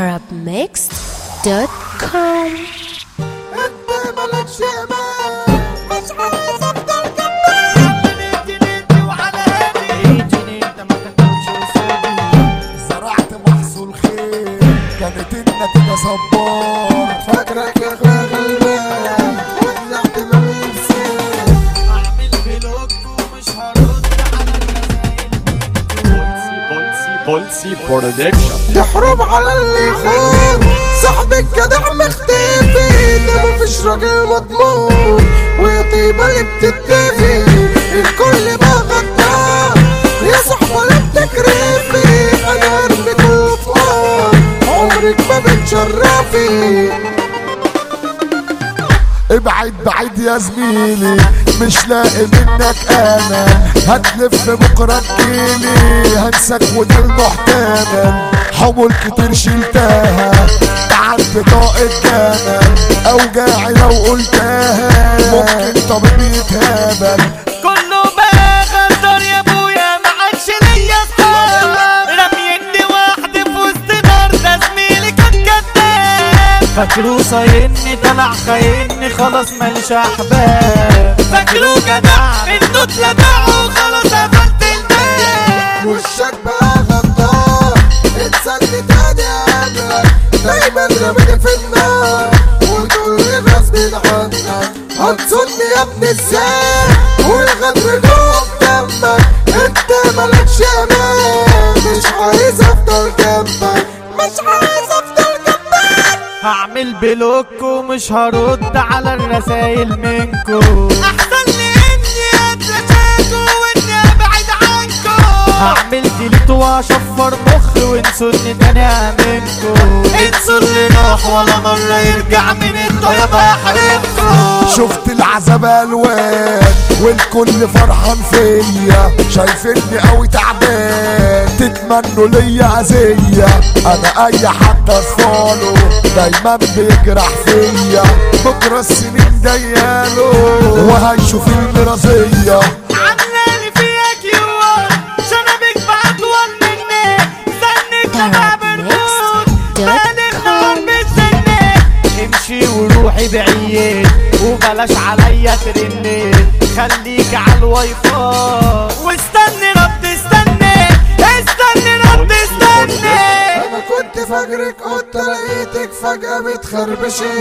arabmixed.com انت مالكش امان مش عايز افضل زرعت محصول خير كانت النتيجة صبار فاكرك يا اخويا غلبان وطلعت ما بنسيت بولسي برودكشن يحرم على اللي يخون صاحب الجدع مختفي ده مفيش راجل مضمون وطيبة اللي بتتفي الكل بقى غدار يا صاحبة اللي بتكرفي انا ارمي كل فوق عمرك ما بتشرفي ابعد بعيد يا زميلي مش لاقي منك انا هتلف بكره تجيلي هنسك وده المحتمل حمول كتير شلتها تعدي طاقة جمل اوجاعي لو قلتها ممكن طبيب يتهبل كله بقى غدار يا ابويا ما عادش ليا اصحاب رميتني واحد في وسط نار ده زميلي كان كداب فاكروه صايني طلع خايني خلاص ماليش احباب فاكروه جدع انتوا اتلدعوا خلاص قفلت الباب وشك بقى غدار اتسلي تاني قبلك دايما رميني في النار وتقول لي غصب عنك هتصني يا ابن ازاي والغدر جوه دمك انت مالكش امان مش عايز افضل جنبك مش عايز افضل جنبك هعمل بلوك ومش هرد على الرسايل منكو احسن لي اني اتلاشاكو واني ابعد عنكو هعمل ديليت واشفر مخ وانسوني تاني امنكو انسوا اللي راح ولا مرة يرجع من الطيبة احرمكو شفت العذاب الوان والكل فرحان فيا شايفني قوي تعبان تتمنوا ليا اذية انا اي حد اصفاله دايما بيجرح فيا بكره السنين دياله وهيشوف المرازية عاملاني فيها كيوت شنبك بأطول مني زنك لما بنموت بالغ نار بتزنك امشي وروحي بعيد وبلاش عليا ترني خليك على الواي فاي واستني رد استني استني رد استني انا كنت فاكرك قطة لقيتك فجأة بتخربشي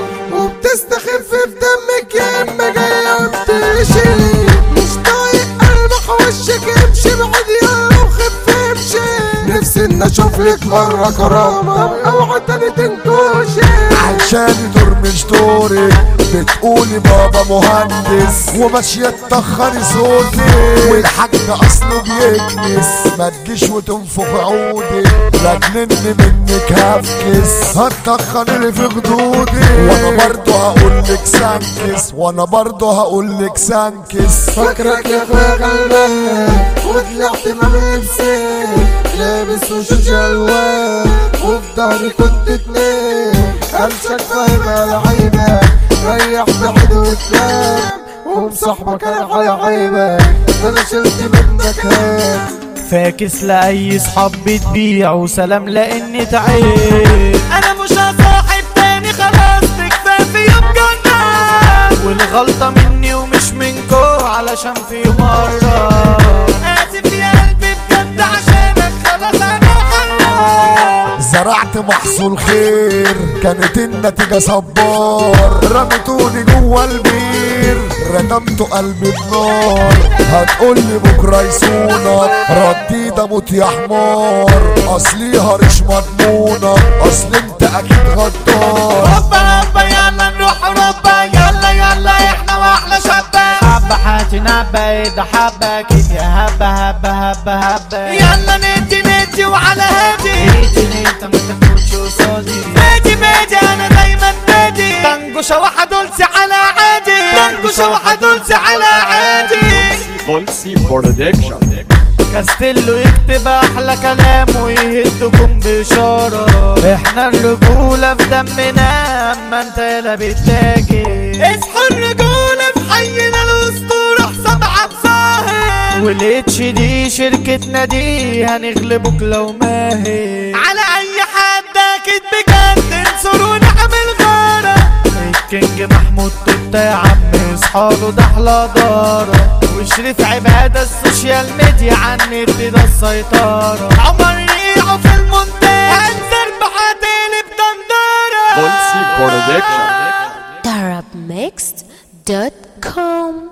وبتستخف في دمك يا اما جاية وبتمشي مش طايق قلبك وشك امشي بعد يلا وخف امشي نفسي ان اشوف لك مرة كرامة اوعى تاني تنكوشي عشان دور مش دورك بتقولي بابا مهندس وماشية تخني صوتي والحاج اصله بيكنس ما تجيش وتنفخ عودي لاجلني منك هفكس هتخني في خدودي وانا برضه هقول لك سانكس وانا برضه هقول لك سانكس فاكرك يا اخويا غلبان وطلعت ما بلبسك لابس وشوش الوان وفي ظهري كنت اتنين امشك فاهم العيبة ريح بعيد وتنام ومصاحبك انا على عيبك انا شلت منك هام فاكس لأي صحاب بتبيع وسلام لأني تعيب أنا مش هصاحب تاني خلاص تكفى في يوم جنة والغلطة مني ومش منكو علشان في مرة آسف يا قلبي بجد عشانك خلاص أنا خلاص زرعت محصول خير كانت النتيجة صبار رميتوني جوا البير ردمت قلبي بنار هتقولي بكرة يسونا رديد اموت يا حمار اصلي هرش مضمونة اصل انت اكيد غدار هوبا هوبا يلا نروح اوروبا يلا يلا احنا واحلى شابة حبة حاتنا بعيدة حبة كيف يا هبة هبة هبة هبة يلا ندي ندي وعلى هادي ندي انت ما تاخدش قصادي بيدي بيدي انا دايما بيدي تنجوشة وحدولسي على عادي تنجوشة وحدولسي على عادي بولسي برودكشن كاستيلو يكتب احلى كلام ويهدكم باشاره احنا الرجوله في دمنا اما انت يلا بتاجي اصحوا الرجوله في حينا الاسطوره حساب عبد ظاهر والاتش دي شركتنا دي هنغلبك لو ماهي على اي حد اكيد الكينج محمود توتا يا عم اصحاله ده حلادارة وشريف عبادة السوشيال ميديا عن النت ده السيطرة عمر ريعه في المونتاج انزل بحاتيلي بدندرة Polsi Production. Darabmixed.com